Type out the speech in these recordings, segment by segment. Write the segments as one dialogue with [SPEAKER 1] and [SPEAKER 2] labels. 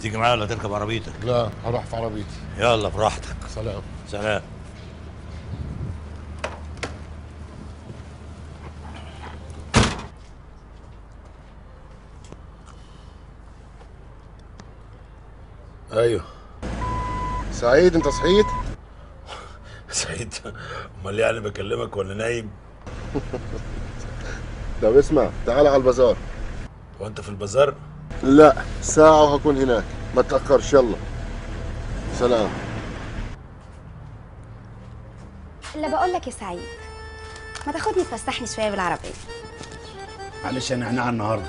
[SPEAKER 1] تيجي معايا ولا تركب عربيتك
[SPEAKER 2] لا هروح في عربيتي
[SPEAKER 1] يلا براحتك
[SPEAKER 2] سلام
[SPEAKER 1] سلام
[SPEAKER 2] ايوه سعيد انت صحيت
[SPEAKER 1] سعيد امال يعني بكلمك وانا نايم
[SPEAKER 2] طب اسمع تعال على البازار
[SPEAKER 1] وانت في البازار
[SPEAKER 2] لا ساعة وهكون هناك ما تأخرش يلا سلام
[SPEAKER 3] اللي بقول لك يا سعيد ما تاخدني تفسحني شويه بالعربيه
[SPEAKER 1] معلش انا عناع النهارده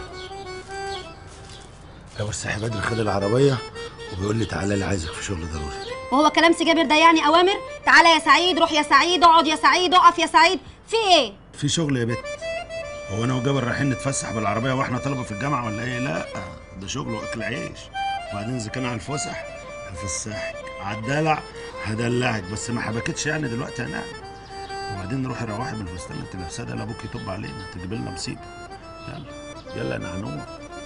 [SPEAKER 1] لو الساحب بدري خد العربيه وبيقول لي تعالى لي عايزك في شغل ضروري
[SPEAKER 3] وهو كلام سي جابر ده يعني اوامر تعالى يا سعيد روح يا سعيد اقعد يا سعيد اقف يا سعيد في ايه
[SPEAKER 1] في شغل يا بت هو انا وجابر رايحين نتفسح بالعربيه واحنا طلبه في الجامعه ولا ايه لا ده شغل واكل عيش وبعدين اذا كان على الفسح هفسحك على الدلع هدلعك بس ما حبكتش يعني دلوقتي انا وبعدين روحي روحي بالفستان اللي انت لابساه ده لابوك يطب علينا تجيب لنا مصيبه يلا يلا انا هنوم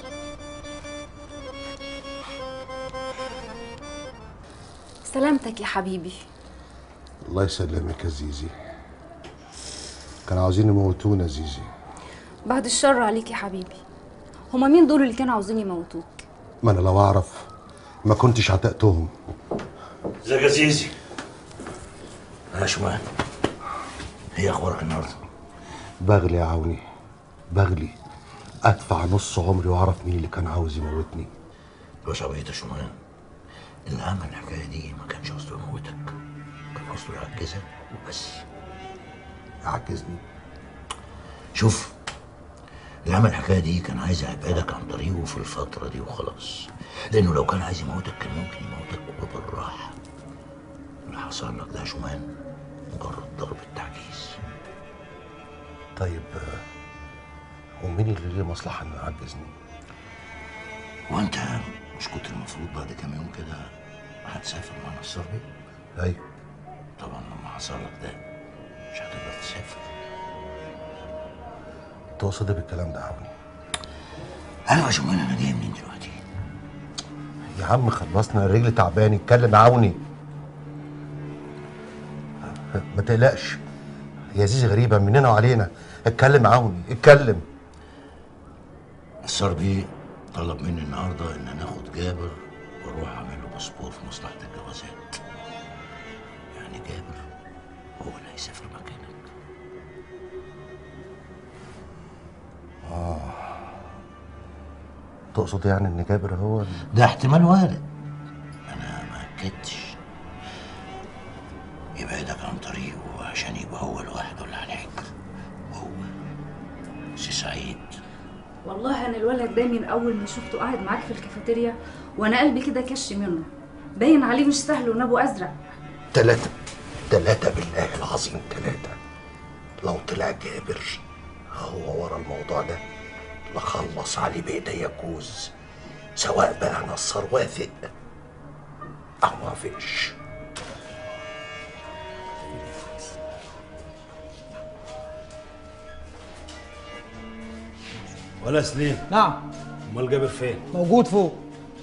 [SPEAKER 4] سلامتك يا حبيبي
[SPEAKER 2] الله يسلمك يا زيزي كانوا عاوزين يموتونا زيزي
[SPEAKER 4] بعد الشر عليك يا حبيبي هما مين دول اللي كانوا عاوزين يموتوك
[SPEAKER 2] ما انا لو اعرف ما كنتش عتقتهم
[SPEAKER 1] ازيك يا زيزي يا شمال هي اخبارك النهارده
[SPEAKER 2] بغلي يا عوني بغلي ادفع نص عمري واعرف مين اللي كان عاوز يموتني
[SPEAKER 1] باشا بقيت يا شمال اللي عمل الحكايه دي ما كانش قصده يموتك كان قصده يعجزك وبس
[SPEAKER 2] عجزني
[SPEAKER 1] شوف اللي عمل الحكايه دي كان عايز يبعدك عن طريقه في الفتره دي وخلاص لانه لو كان عايز يموتك كان ممكن يموتك وبالراحه اللي حصل لك ده يا شومان مجرد ضرب التعجيز
[SPEAKER 2] طيب آه، ومين اللي ليه مصلحه انه يعجزني
[SPEAKER 1] وانت مش كنت المفروض بعد كام يوم كده هتسافر مع نصار بيه
[SPEAKER 2] ايوه
[SPEAKER 1] طبعا لما حصل لك ده مش هتقدر تسافر
[SPEAKER 2] تقصد ايه بالكلام ده يا عوني
[SPEAKER 1] ايوه يا شومان انا جاي منين دلوقتي
[SPEAKER 2] يا عم خلصنا الرجل تعبان اتكلم عوني ما تقلقش يا زيزي غريبة مننا وعلينا اتكلم عوني اتكلم
[SPEAKER 1] نصار بيه طلب مني النهارده ان انا اخد جابر واروح اعمل له باسبور في مصلحه الجوازات يعني جابر هو اللي هيسافر مكانك
[SPEAKER 2] تقصد يعني ان جابر هو اللي...
[SPEAKER 1] ده احتمال وارد انا ما اكدتش يبعدك عن طريقه عشان يبقى هو لوحده اللي على الحجر هو سي سعيد
[SPEAKER 4] والله انا الولد ده من اول ما شفته قاعد معاك في الكافيتيريا وانا قلبي كده كش منه باين عليه مش سهل ونبو ازرق
[SPEAKER 2] تلاتة تلاتة بالله العظيم تلاتة لو طلع جابر هو ورا الموضوع ده لخلص عليه بإيديا كوز سواء بقى نصر واثق أو ما وافقش
[SPEAKER 1] ولا سليم
[SPEAKER 5] نعم
[SPEAKER 1] امال جابر فين
[SPEAKER 5] موجود فوق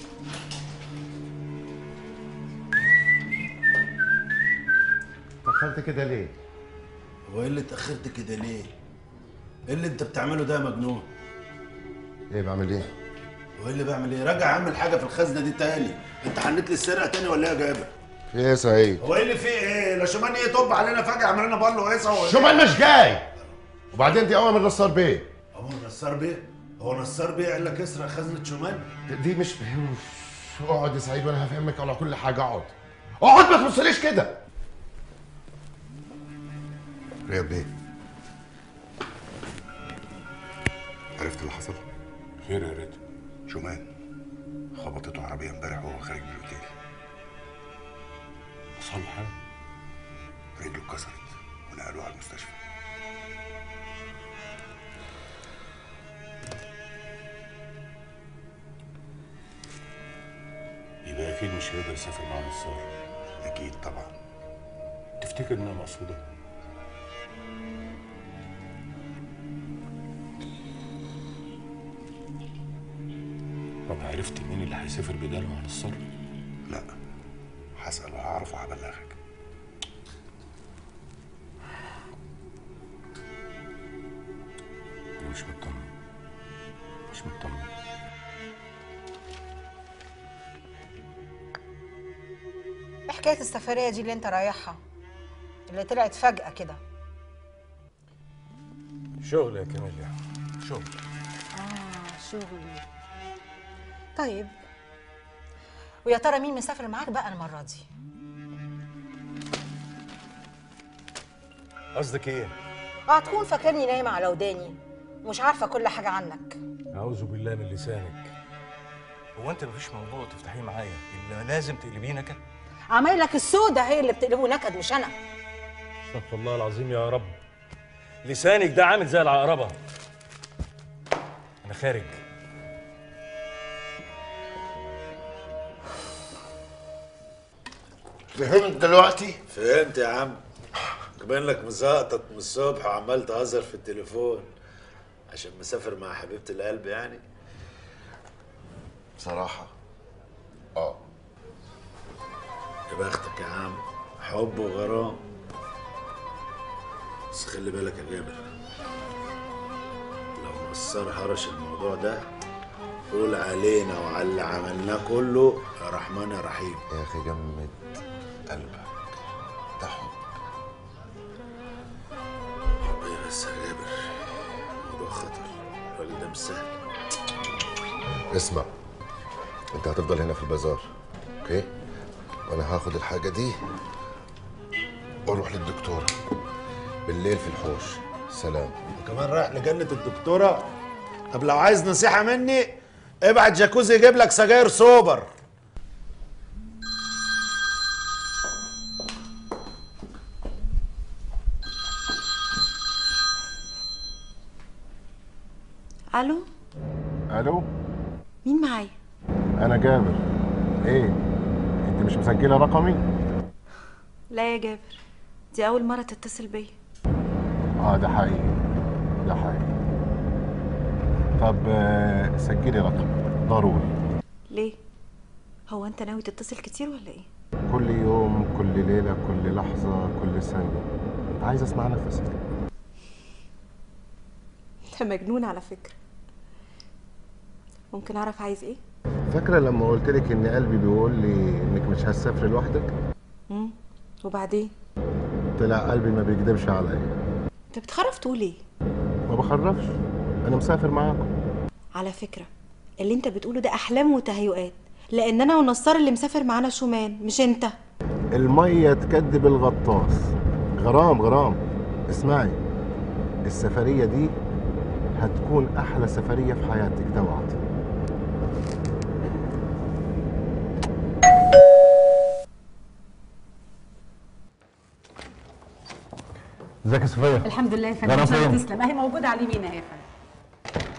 [SPEAKER 2] دخلت كده ليه؟
[SPEAKER 1] هو ايه اللي اتاخرت كده ليه ايه اللي انت بتعمله ده يا مجنون
[SPEAKER 2] ايه بعمل ايه؟
[SPEAKER 1] هو ايه اللي بعمل ايه راجع اعمل حاجه في الخزنه دي تاني انت حنيت لي السرقه تاني ولا ايه يا جابر
[SPEAKER 2] في ايه يا سعيد؟
[SPEAKER 1] هو ايه اللي فيه ايه لا شومان ايه طب علينا فجاه عمل لنا بالو ايه سوا
[SPEAKER 2] شمال مش جاي وبعدين دي اوامر نصار بيه
[SPEAKER 1] هو نصار بيه هو نصار بيه قال لك اسرق خزنه شومان
[SPEAKER 2] دي مش اقعد يا سعيد وانا هفهمك على كل حاجه اقعد اقعد ما تبصليش كده
[SPEAKER 6] رياض بيه عرفت اللي حصل؟
[SPEAKER 7] خير يا ريت
[SPEAKER 6] شومان خبطته عربية امبارح وهو خارج من الاوتيل
[SPEAKER 7] حصل له حاجه
[SPEAKER 6] رجله اتكسرت ونقلوه على المستشفى
[SPEAKER 7] يبقى اكيد مش هيقدر يسافر مع نصار
[SPEAKER 6] اكيد طبعا
[SPEAKER 7] تفتكر انها مقصوده طب عرفت مين اللي هيسافر بداله مع نصار
[SPEAKER 6] لا هسأل وهعرف وهبلغك
[SPEAKER 7] انا مش مطمن مش مطمن
[SPEAKER 5] ايه حكايه السفريه دي اللي انت رايحها اللي طلعت فجاه كده
[SPEAKER 7] شغل يا كاميليا شغل
[SPEAKER 5] اه شغل طيب ويا ترى مين مسافر معاك بقى المره دي
[SPEAKER 7] قصدك ايه
[SPEAKER 5] هتكون فاكرني نايمه على وداني ومش عارفه كل حاجه عنك
[SPEAKER 7] اعوذ بالله من لسانك هو انت مفيش موضوع تفتحيه معايا الا لازم تقلبيه نكد
[SPEAKER 5] عمايلك السودة هي اللي بتقلبه نكد مش انا
[SPEAKER 7] استغفر الله العظيم يا رب لسانك ده عامل زي العقربه انا خارج
[SPEAKER 2] فهمت دلوقتي
[SPEAKER 8] فهمت يا عم كمان لك مزقطط من الصبح وعمال تهزر في التليفون عشان مسافر مع حبيبة القلب يعني
[SPEAKER 2] بصراحه اه
[SPEAKER 8] يا بختك يا عم حب وغرام بس خلي بالك يا جابر لو نصار هرش الموضوع ده قول علينا وعلى اللي عملناه كله يا رحمن يا رحيم
[SPEAKER 2] يا اخي جمد قلبك ده حب
[SPEAKER 8] حب ايه بس يا جابر الموضوع خطر الراجل ده مش سهل
[SPEAKER 2] اسمع انت هتفضل هنا في البازار اوكي وانا هاخد الحاجه دي واروح للدكتوره بالليل في الحوش سلام
[SPEAKER 1] وكمان رايح لجنة الدكتورة طب لو عايز نصيحة مني ابعت جاكوزي يجيب لك سجاير سوبر
[SPEAKER 9] الو
[SPEAKER 10] الو
[SPEAKER 9] مين معايا
[SPEAKER 10] انا جابر ايه انت مش مسجله رقمي
[SPEAKER 9] لا يا جابر دي اول مره تتصل بيا
[SPEAKER 10] اه ده حقيقي ده حقيقي طب آه، سجلي رقم ضروري
[SPEAKER 9] ليه هو انت ناوي تتصل كتير ولا ايه
[SPEAKER 10] كل يوم كل ليله كل لحظه كل ثانيه عايز اسمع نفسك
[SPEAKER 9] انت مجنون على فكره ممكن اعرف عايز ايه
[SPEAKER 10] فاكره لما قلت لك ان قلبي بيقول لي انك مش هتسافري لوحدك
[SPEAKER 9] امم وبعدين
[SPEAKER 10] طلع قلبي ما بيكدبش عليا
[SPEAKER 9] انت بتخرف تقول ايه
[SPEAKER 10] ما بخرفش انا مسافر معاكم
[SPEAKER 9] على فكره اللي انت بتقوله ده احلام وتهيؤات لان انا ونصار اللي مسافر معانا شومان مش انت
[SPEAKER 10] الميه تكدب الغطاس غرام غرام اسمعي السفريه دي هتكون احلى سفريه في حياتك ده وعد ازيك يا صفيه
[SPEAKER 5] الحمد لله يا
[SPEAKER 10] أنا
[SPEAKER 5] فندم
[SPEAKER 10] فين؟
[SPEAKER 5] تسلم اهي موجوده على اليمين اهي يا فندم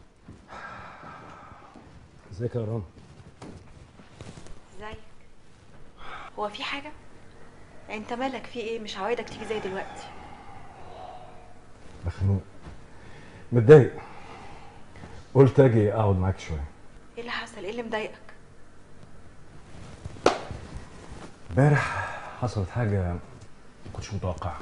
[SPEAKER 7] ازيك يا رام
[SPEAKER 9] ازيك هو في حاجه انت مالك في ايه مش عوايدك تيجي زي دلوقتي
[SPEAKER 7] مخنوق متضايق قلت اجي اقعد معاك شويه
[SPEAKER 9] ايه اللي حصل ايه اللي مضايقك
[SPEAKER 7] امبارح حصلت حاجه ما كنتش متوقعها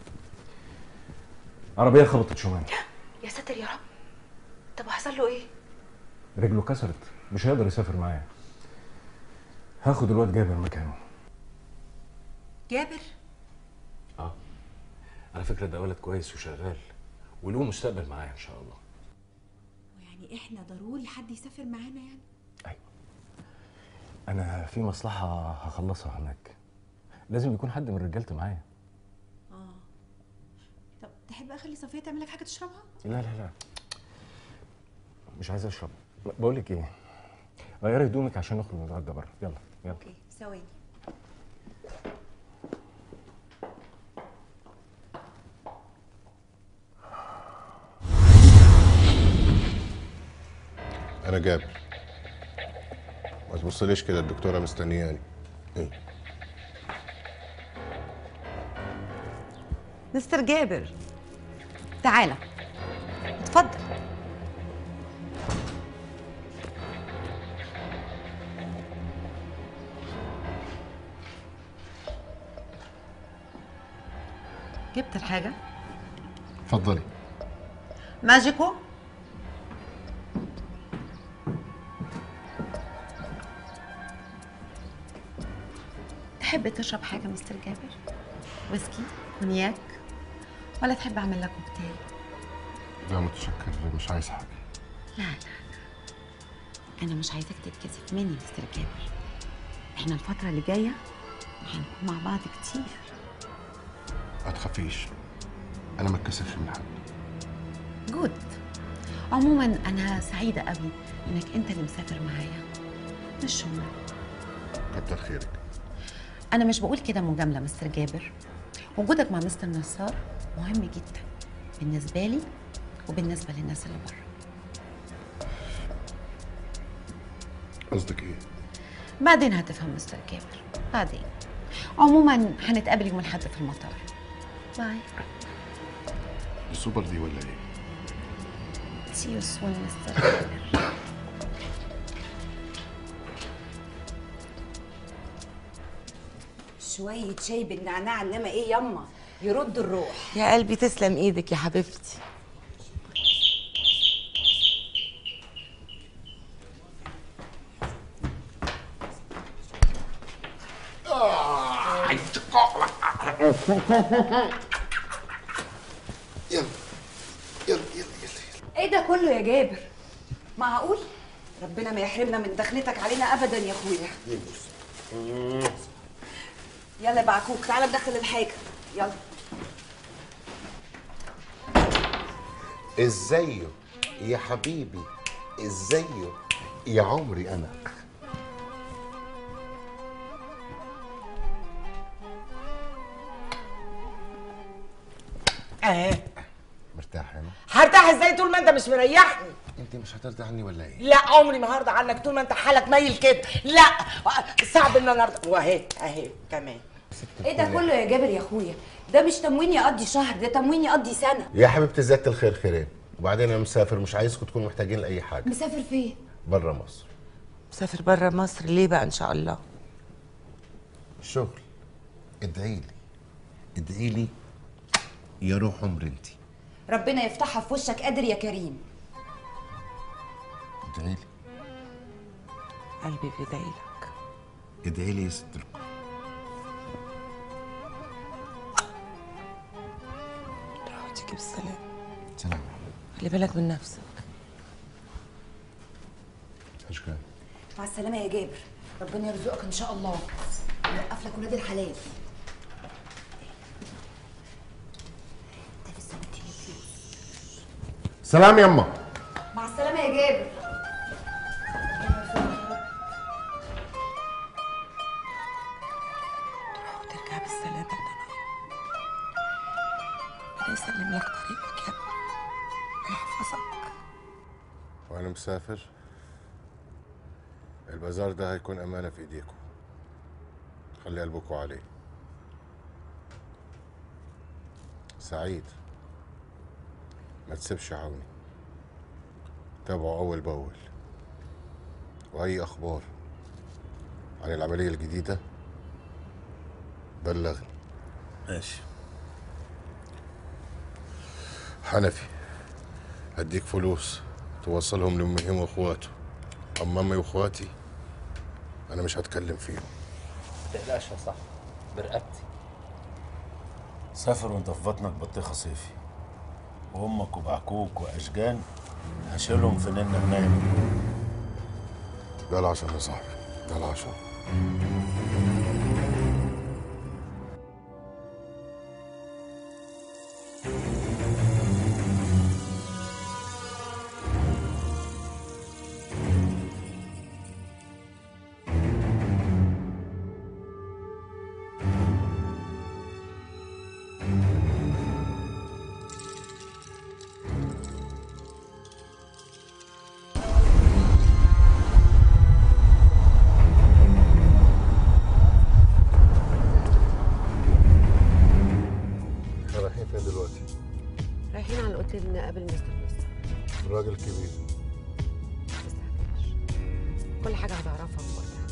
[SPEAKER 7] عربيه خبطت شومان
[SPEAKER 9] يا ساتر يا رب طب وحصل له ايه
[SPEAKER 7] رجله كسرت مش هيقدر يسافر معايا هاخد الواد جابر مكانه
[SPEAKER 9] جابر
[SPEAKER 7] اه على فكره ده ولد كويس وشغال وله مستقبل معايا ان شاء الله
[SPEAKER 9] يعني احنا ضروري حد يسافر معانا يعني
[SPEAKER 7] انا في مصلحه هخلصها هناك لازم يكون حد من رجالتي معايا
[SPEAKER 9] اه طب تحب اخلي صفيه تعمل لك حاجه تشربها
[SPEAKER 7] لا لا لا مش عايز اشرب بقول لك ايه غيري هدومك عشان نخرج نتغدى بره يلا يلا
[SPEAKER 9] اوكي ثواني
[SPEAKER 2] انا جابر ما تبصليش كده الدكتوره مستنياني ايه
[SPEAKER 5] مستر جابر تعالى اتفضل جبت الحاجه
[SPEAKER 10] اتفضلي
[SPEAKER 5] ماجيكو تحب تشرب حاجه مستر جابر ويسكي كونياك ولا تحب اعمل لك كوكتيل
[SPEAKER 10] لا متشكر مش عايز حاجه
[SPEAKER 5] لا لا لا انا مش عايزاك تتكسف مني مستر جابر احنا الفتره اللي جايه هنكون مع بعض كتير
[SPEAKER 10] ما تخافيش انا ما اتكسفش من حد
[SPEAKER 5] جود عموما انا سعيده قوي انك انت اللي مسافر معايا مش شمال
[SPEAKER 10] كتر خيرك
[SPEAKER 5] انا مش بقول كده مجامله مستر جابر وجودك مع مستر نصار مهم جدا بالنسبه لي وبالنسبه للناس اللي بره
[SPEAKER 10] قصدك ايه
[SPEAKER 5] بعدين هتفهم مستر جابر بعدين عموما هنتقابل يوم الاحد في المطار باي
[SPEAKER 10] السوبر دي ولا ايه
[SPEAKER 5] see you soon مستر جابر
[SPEAKER 11] شوية شاي بالنعناع انما ايه يما يرد الروح
[SPEAKER 12] يا قلبي تسلم ايدك يا حبيبتي
[SPEAKER 10] يلا يلا يلا يلا
[SPEAKER 11] ايه ده كله يا جابر معقول ربنا ما يحرمنا من دخلتك علينا ابدا يا اخويا يلا بعكوك تعالى ندخل الحاجه يلا
[SPEAKER 10] ازايه يا حبيبي ازايه يا عمري انا
[SPEAKER 12] اهي
[SPEAKER 10] مرتاح هنا
[SPEAKER 12] هرتاح ازاي طول ما انت مش مريحني
[SPEAKER 10] انت مش هترضى عني ولا ايه
[SPEAKER 12] لا عمري ما هرضى عنك طول ما انت حالك ميل كده لا صعب ان انا ارضى واهي اهي كمان
[SPEAKER 11] ايه ده كله يا جابر يا اخويا ده مش تموين يقضي شهر ده تموين يقضي سنه
[SPEAKER 10] يا حبيبتي زيادة الخير خيرين وبعدين انا مسافر مش عايزكم تكونوا محتاجين لاي حاجه
[SPEAKER 11] مسافر فين
[SPEAKER 10] بره مصر
[SPEAKER 12] مسافر بره مصر ليه بقى ان شاء الله
[SPEAKER 10] شغل ادعي لي ادعي لي يا روح عمر انت
[SPEAKER 11] ربنا يفتحها في وشك قادر يا كريم
[SPEAKER 10] ادعي لي
[SPEAKER 12] قلبي بيدعي لك
[SPEAKER 10] ادعي لي يا ست الكل
[SPEAKER 12] روح تيجي بالسلامه
[SPEAKER 10] سلام
[SPEAKER 12] خلي بالك من نفسك
[SPEAKER 10] اشكال
[SPEAKER 11] مع السلامه يا جابر ربنا يرزقك ان شاء الله يوقف لك ولاد الحلال
[SPEAKER 10] سلام يما
[SPEAKER 11] مع السلامه يا جابر
[SPEAKER 12] تروح وترجع بالسلامه يا ضنا ربنا يسلم لك طريقك يا ابني ويحفظك
[SPEAKER 10] وانا مسافر البازار ده هيكون امانه في ايديكم خلي قلبكم عليه سعيد ما تسيبش عوني تابعه اول باول واي اخبار عن العمليه الجديده بلغني
[SPEAKER 8] ماشي
[SPEAKER 10] حنفي هديك فلوس توصلهم لامهم واخواته اما امي واخواتي انا مش هتكلم فيهم
[SPEAKER 13] ما تقلقش يا صاحبي برقبتي
[SPEAKER 8] سافر وانت في بطنك بطيخه صيفي وامك وبعكوك واشجان هشيلهم في ننا منام
[SPEAKER 10] ده العشاء يا صاحبي ده العشاء رايحين فين دلوقتي؟
[SPEAKER 14] رايحين على الاوتيل نقابل مستر مستر
[SPEAKER 10] الراجل كبير
[SPEAKER 14] كل حاجه هتعرفها في وقتها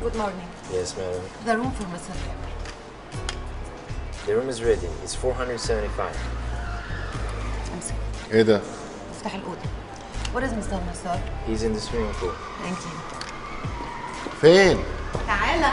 [SPEAKER 5] Good morning.
[SPEAKER 15] Yes, madam.
[SPEAKER 5] The room for Mr. Gabriel.
[SPEAKER 15] The room is ready. It's 475.
[SPEAKER 5] امسك
[SPEAKER 10] ايه ده؟
[SPEAKER 5] افتح الأوضة. What is Mr. Nassar?
[SPEAKER 15] He's in the swimming pool.
[SPEAKER 5] Thank you.
[SPEAKER 10] فين؟
[SPEAKER 5] تعالى.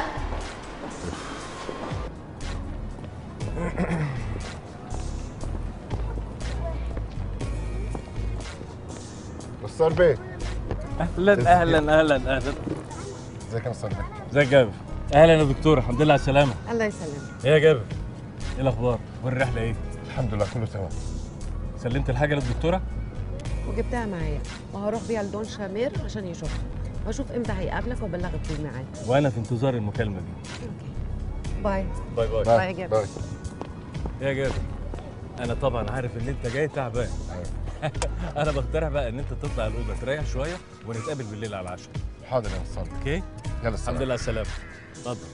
[SPEAKER 10] مستر بيه
[SPEAKER 7] اهلا اهلا اهلا اهلا
[SPEAKER 10] ازيك يا مستر بيه؟
[SPEAKER 7] ازيك يا جابر اهلا يا دكتور الحمد لله على السلامه
[SPEAKER 14] الله يسلمك
[SPEAKER 7] ايه يا جابر ايه الاخبار والرحله ايه
[SPEAKER 10] الحمد لله كله تمام
[SPEAKER 7] سلمت الحاجه للدكتوره
[SPEAKER 14] وجبتها معايا وهروح بيها لدون شامير عشان يشوفها واشوف امتى هيقابلك وابلغك بالميعاد
[SPEAKER 7] وانا في انتظار المكالمه دي
[SPEAKER 14] باي
[SPEAKER 7] باي باي
[SPEAKER 14] باي يا جابر
[SPEAKER 7] ايه يا جابر انا طبعا عارف ان انت جاي تعبان انا بقترح بقى ان انت تطلع الاوضه تريح شويه ونتقابل بالليل على العشاء
[SPEAKER 10] حاضر يا مستر
[SPEAKER 7] اوكي
[SPEAKER 10] يلا
[SPEAKER 7] الحمد لله على السلامه اتفضل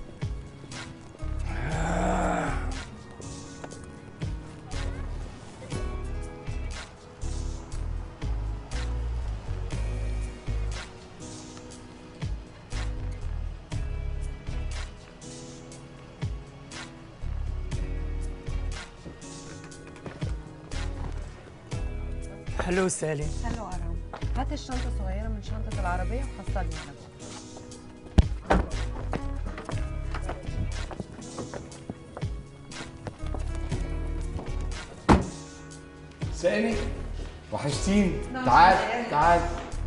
[SPEAKER 16] حلو سالي
[SPEAKER 5] حلو أرام. هات الشنطة الصغيرة من شنطة العربية وحصلني على جوه.
[SPEAKER 17] سالي وحشتيني
[SPEAKER 5] نعم.
[SPEAKER 17] تعال تعال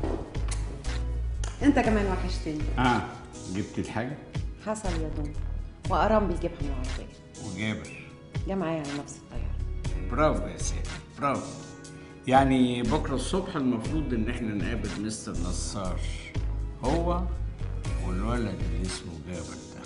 [SPEAKER 5] انت كمان وحشتني
[SPEAKER 17] اه جبت الحاجه
[SPEAKER 5] حصل يا دوم وأرام بيجيبها من العربية
[SPEAKER 17] وجابر
[SPEAKER 5] جه معايا على نفس الطيارة
[SPEAKER 17] برافو يا سالي برافو يعني بكره الصبح المفروض ان احنا نقابل مستر نصار هو والولد اللي اسمه جابر ده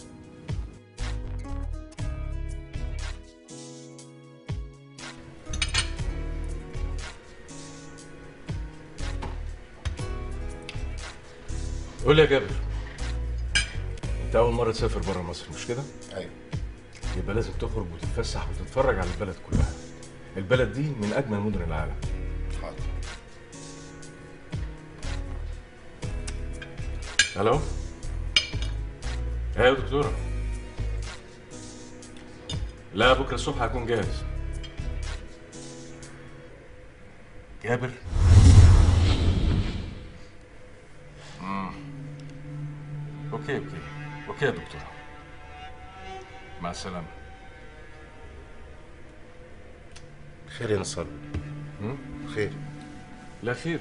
[SPEAKER 7] قول لي يا جابر انت اول مره تسافر بره مصر مش كده
[SPEAKER 10] ايوه
[SPEAKER 7] يبقى لازم تخرج وتتفسح وتتفرج على البلد كلها البلد دي من اجمل مدن العالم
[SPEAKER 10] حاضر
[SPEAKER 7] الو ايوه يا دكتوره لا بكره الصبح هكون جاهز جابر مم. اوكي اوكي اوكي يا دكتوره مع السلامه
[SPEAKER 10] خير يا نصر خير
[SPEAKER 7] لا خير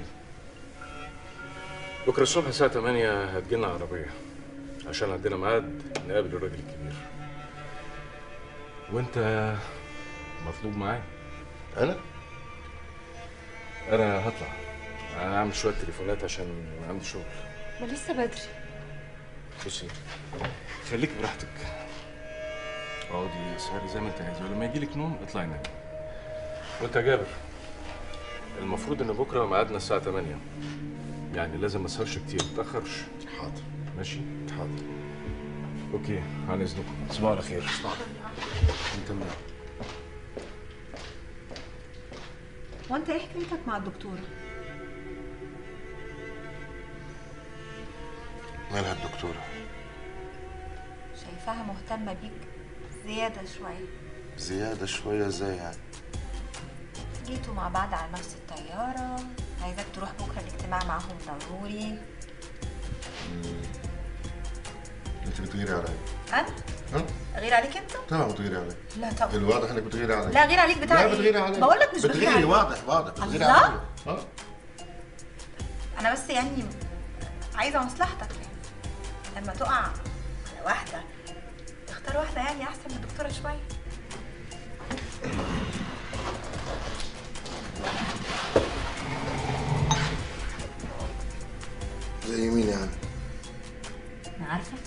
[SPEAKER 7] بكره الصبح الساعة 8 هتجينا عربية عشان عندنا ميعاد نقابل الراجل الكبير وانت مطلوب معايا
[SPEAKER 10] انا
[SPEAKER 7] انا هطلع هعمل شوية تليفونات عشان عندي شغل
[SPEAKER 9] ما لسه بدري
[SPEAKER 7] بصي خليك براحتك اقعدي اسهري زي ما انت عايزه ولما يجيلك نوم اطلعي نامي وانت يا جابر المفروض ان بكره ميعادنا الساعه 8 يعني لازم ما اسهرش كتير ما تاخرش
[SPEAKER 10] حاضر
[SPEAKER 7] ماشي
[SPEAKER 10] حاضر
[SPEAKER 7] اوكي عن اذنكم تصبحوا على خير
[SPEAKER 10] انت منين
[SPEAKER 9] وانت ايه حكايتك مع الدكتوره
[SPEAKER 10] مالها الدكتوره
[SPEAKER 18] شايفاها مهتمة بيك زيادة شوية
[SPEAKER 10] زياده شويه ازاي يعني
[SPEAKER 18] جيتوا مع بعض على نفس الطيارة عايزاك تروح بكرة الاجتماع معاهم ضروري
[SPEAKER 10] انت بتغيري عليا
[SPEAKER 18] أنا؟
[SPEAKER 10] ها
[SPEAKER 18] غير عليك أنت؟
[SPEAKER 10] طبعا بتغيري عليا
[SPEAKER 18] لا طبعا
[SPEAKER 10] الواضح انك بتغيري عليا
[SPEAKER 18] لا غير عليك بتاع
[SPEAKER 10] لا
[SPEAKER 18] إيه؟
[SPEAKER 10] بتغيري عليا
[SPEAKER 18] بقول لك مش بغير
[SPEAKER 10] بتغيري
[SPEAKER 18] عليك.
[SPEAKER 10] واضح واضح بتغيري
[SPEAKER 18] الله؟
[SPEAKER 10] عليا اه
[SPEAKER 18] أنا بس يعني عايزة مصلحتك يعني لما تقع على واحدة اختار واحدة يعني أحسن من الدكتورة شوية
[SPEAKER 10] زي مين يعني
[SPEAKER 18] أنا عارفة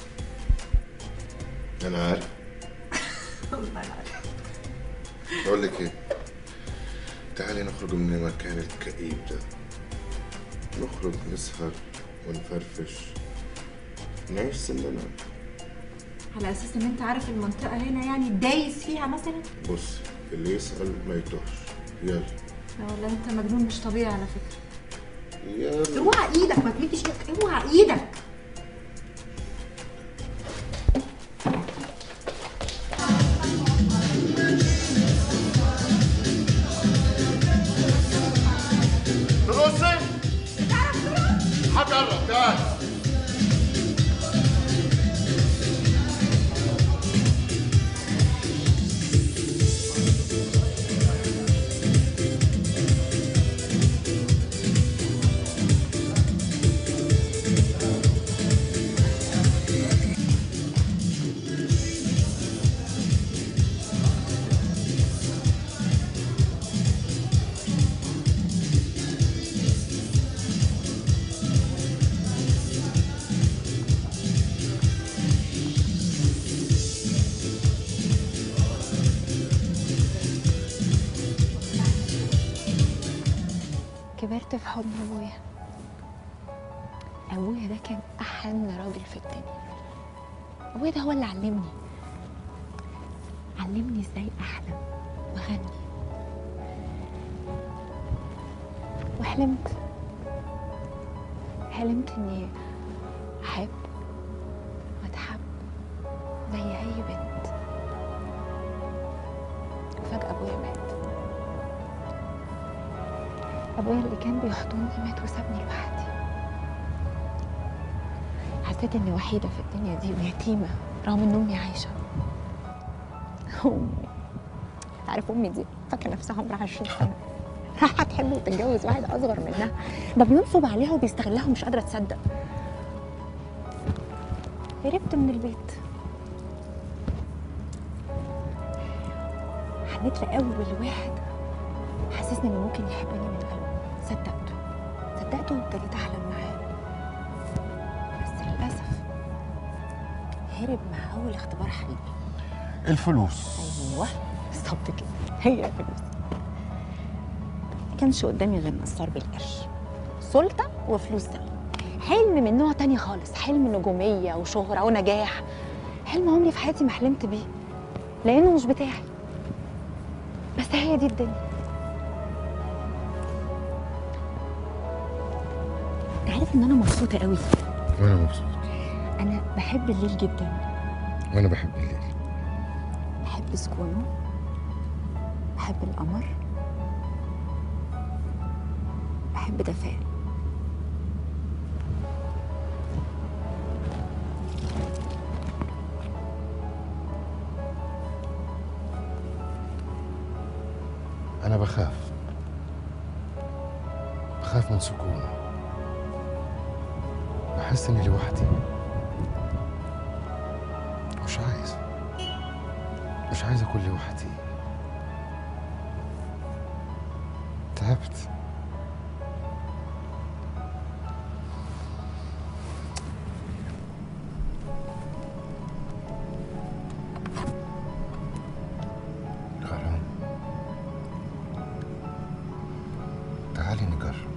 [SPEAKER 10] انا عارف
[SPEAKER 18] والله عارفة
[SPEAKER 10] بقول لك ايه تعالي نخرج من المكان الكئيب ده نخرج نسهر ونفرفش نعيش سننا
[SPEAKER 9] على اساس ان انت عارف المنطقه هنا يعني دايس فيها مثلا
[SPEAKER 10] بص اللي يسأل ما يتوهش يلا
[SPEAKER 9] لا والله انت مجنون مش طبيعي على فكره
[SPEAKER 10] يلا
[SPEAKER 9] اوعى ايدك ما تمدش ايدك اوعى ايدك
[SPEAKER 10] نجرب تعال
[SPEAKER 19] كبرت في حضن ابويا ابويا ده كان احن راجل في الدنيا ابويا ده هو اللي علمني علمني ازاي احلم واغني وحلمت حلمت اني احب واتحب زي اي بنت وفجاه ابويا مات ابويا اللي كان بيحضني مات وسابني لوحدي حسيت اني وحيده في الدنيا دي ويتيمه رغم ان امي عايشه امي عارف امي دي فاكره نفسها عمرها 20 سنه راح تحب وتتجوز واحد اصغر منها ده بينصب عليها وبيستغلها ومش قادره تصدق هربت من البيت حنيت لاول واحد حسسني انه ممكن يحبني من قلبه صدقته صدقته وابتديت احلم معاه بس للاسف هرب مع اول اختبار حقيقي
[SPEAKER 10] الفلوس
[SPEAKER 19] ايوه بالظبط كده هي الفلوس ما كانش قدامي غير نصار بالقرش سلطه وفلوس ده حلم من نوع تاني خالص حلم نجوميه وشهره ونجاح حلم عمري في حياتي ما حلمت بيه لانه مش بتاعي بس هي دي الدنيا انت عارف ان انا مبسوطه قوي
[SPEAKER 10] وانا مبسوط
[SPEAKER 19] انا بحب الليل جدا
[SPEAKER 10] وانا بحب الليل
[SPEAKER 19] بحب سكونه بحب القمر بحب دفاه
[SPEAKER 10] انا بخاف بخاف من سكونه بحس اني لوحدي مش عايز مش عايز اكون لوحدي تعبت غرام تعالي نجرب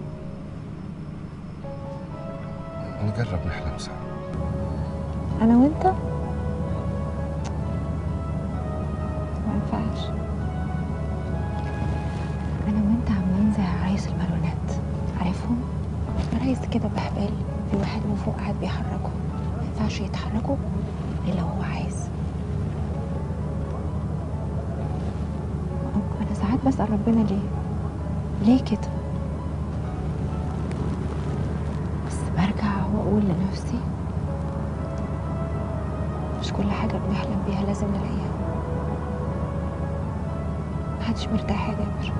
[SPEAKER 10] نجرب نحلم سوا
[SPEAKER 19] انا وانت ما ينفعش انا وانت عاملين زي عرايس البالونات عارفهم عرايس كده بحبال في واحد من فوق قاعد بيحركهم ما ينفعش يتحركوا الا هو عايز انا ساعات بسال ربنا ليه ليه كده بس برجع واقول لنفسي مش كل حاجة بنحلم بيها لازم نلاقيها محدش مرتاح يا جابر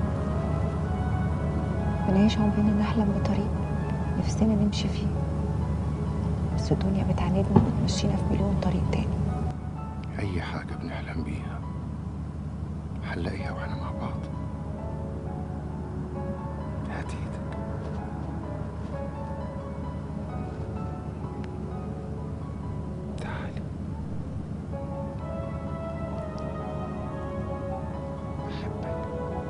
[SPEAKER 19] بنعيش عمرنا نحلم بطريق نفسنا نمشي فيه بس الدنيا بتعاندنا وبتمشينا في مليون طريق تاني
[SPEAKER 10] اي حاجه بنحلم بيها هنلاقيها واحنا مع بعض هات ايدك تعالي بحبك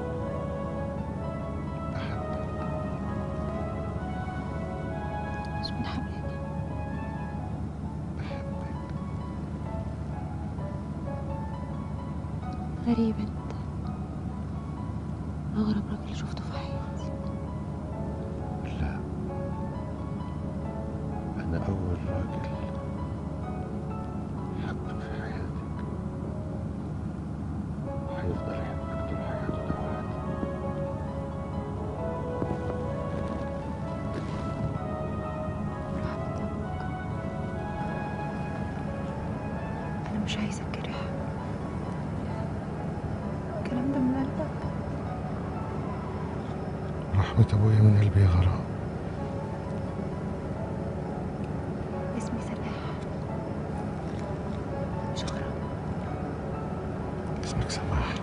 [SPEAKER 19] مش من حقك غريب انت اغرب راجل شفته في حياتي
[SPEAKER 10] لا أنا أول راجل حبك في حياتك وهيفضل يحبك طول حياته ده واحد
[SPEAKER 19] مش عايزة اتجرح الكلام ده من قلبك
[SPEAKER 10] رحمة أبويا من قلبي يا غرام
[SPEAKER 19] اسمي سماح مش غرام
[SPEAKER 10] اسمك سماح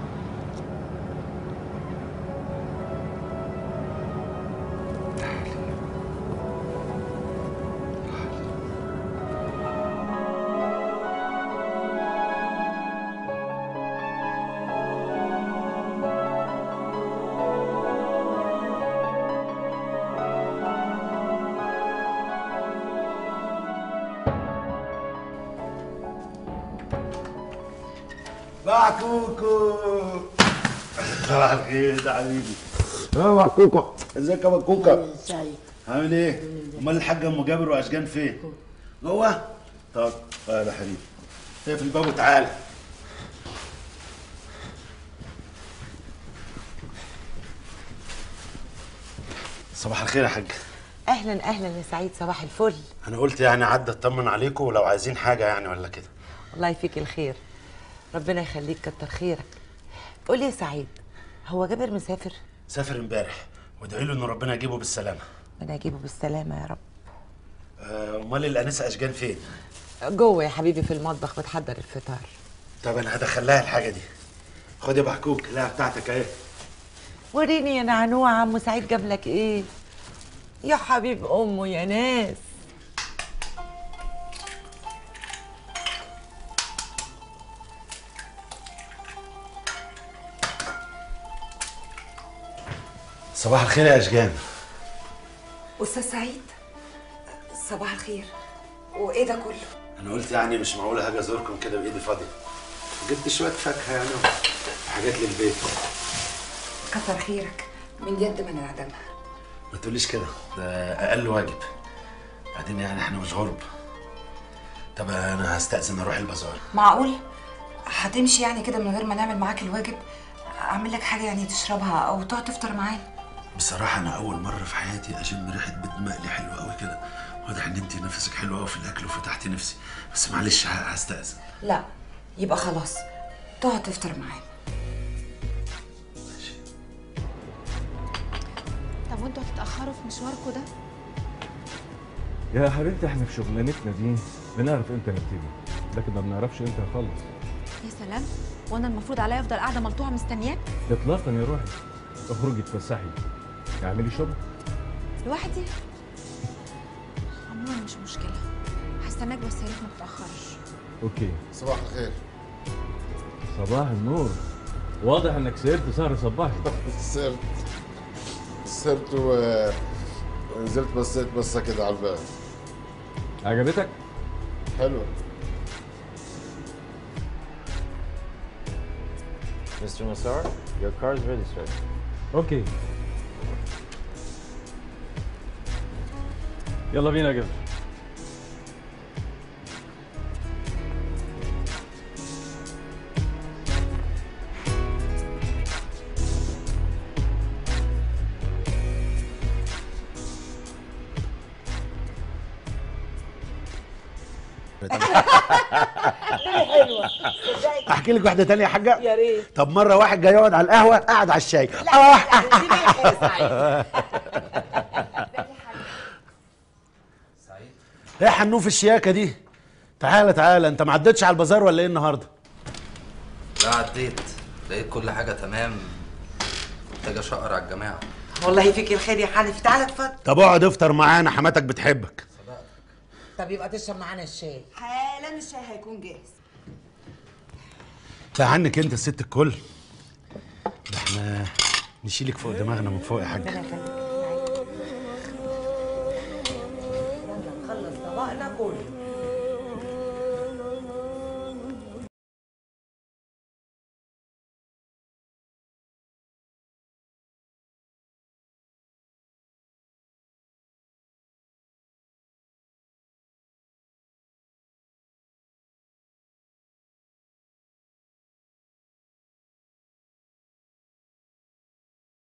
[SPEAKER 1] بعكوكو صباح الخير ده حبيبي
[SPEAKER 10] اه معكوكو
[SPEAKER 1] ازيك يا بكوكا
[SPEAKER 20] سعيد
[SPEAKER 1] عامل ايه؟ امال الحاج ام جابر واشجان فين؟ جوه؟ طب تعالى يا حبيبي اقفل الباب وتعالى صباح الخير يا حاج
[SPEAKER 12] اهلا اهلا يا سعيد صباح الفل
[SPEAKER 1] انا قلت يعني عدى اطمن عليكم ولو عايزين حاجه يعني ولا كده
[SPEAKER 12] الله يفيك الخير ربنا يخليك كتر خيرك قولي يا سعيد هو جابر مسافر
[SPEAKER 1] سافر امبارح وادعي له ان ربنا يجيبه بالسلامه
[SPEAKER 12] ربنا يجيبه بالسلامه يا رب
[SPEAKER 1] آه، امال الانسه اشجان فين
[SPEAKER 12] جوه يا حبيبي في المطبخ بتحضر الفطار
[SPEAKER 1] طب انا هدخل لها الحاجه دي خد يا بحكوك لا بتاعتك اهي
[SPEAKER 12] وريني يا نعنوع عمو سعيد جاب لك ايه يا حبيب امه يا ناس
[SPEAKER 1] صباح الخير يا اشجان
[SPEAKER 11] استاذ سعيد صباح الخير وايه ده كله
[SPEAKER 1] انا قلت يعني مش معقوله هاجي ازوركم كده بايدي فاضيه جبت شويه فاكهه يعني وحاجات للبيت
[SPEAKER 11] كتر خيرك من يد من انعدمها
[SPEAKER 1] ما تقوليش كده ده اقل واجب بعدين يعني احنا مش غرب طب انا هستأذن اروح البازار
[SPEAKER 11] معقول هتمشي يعني كده من غير ما نعمل معاك الواجب اعمل لك حاجه يعني تشربها او تقعد تفطر معايا
[SPEAKER 1] بصراحه انا اول مره في حياتي اشم ريحه بيض مقلي حلوه قوي كده واضح ان انت نفسك حلو قوي في الاكل وفتحتي نفسي بس معلش ه- هستأذن
[SPEAKER 11] لا يبقى خلاص تقعد تفطر معايا
[SPEAKER 19] طب وانتوا هتتأخروا في مشواركم ده؟
[SPEAKER 7] يا حبيبتي احنا في شغلانتنا دي بنعرف امتى نبتدي لكن ما بنعرفش امتى نخلص
[SPEAKER 19] يا سلام وانا المفروض عليا افضل قاعده ملطوعه مستنياك
[SPEAKER 7] اطلاقا يا روحي اخرجي اتفسحي اعملي شغل
[SPEAKER 19] لوحدي عموما مش مشكله هستناك بس يا ريت ما تتاخرش
[SPEAKER 7] اوكي
[SPEAKER 10] صباح الخير
[SPEAKER 7] صباح النور واضح انك سهرت سهر صباحي
[SPEAKER 10] سرت سرت و... ونزلت بصيت بصه كده على الباب
[SPEAKER 7] عجبتك
[SPEAKER 10] حلوه
[SPEAKER 15] Mr. Nassar, your car is ready, sir.
[SPEAKER 7] اوكي يلا بينا يا جبر
[SPEAKER 12] حلوه
[SPEAKER 1] احكي لك واحده تانية يا حاجه
[SPEAKER 12] يا ريت
[SPEAKER 1] طب مره واحد جاي يقعد على القهوه قاعد على الشاي ايه يا حنوف الشياكه دي تعالى تعالى انت ما عدتش على البازار ولا ايه النهارده
[SPEAKER 13] لا عديت لقيت كل حاجة تمام محتاج اشقر على الجماعة
[SPEAKER 12] والله يفيك الخير يا حنفي تعالى اتفضل
[SPEAKER 1] طب اقعد افطر معانا حماتك بتحبك
[SPEAKER 12] طب يبقى تشرب معانا الشاي
[SPEAKER 11] حالا الشاي هيكون جاهز
[SPEAKER 1] لا عنك انت الست الكل ده احنا نشيلك فوق دماغنا من فوق يا حاج
[SPEAKER 12] ربنا يخليك يلا نخلص طبقنا كله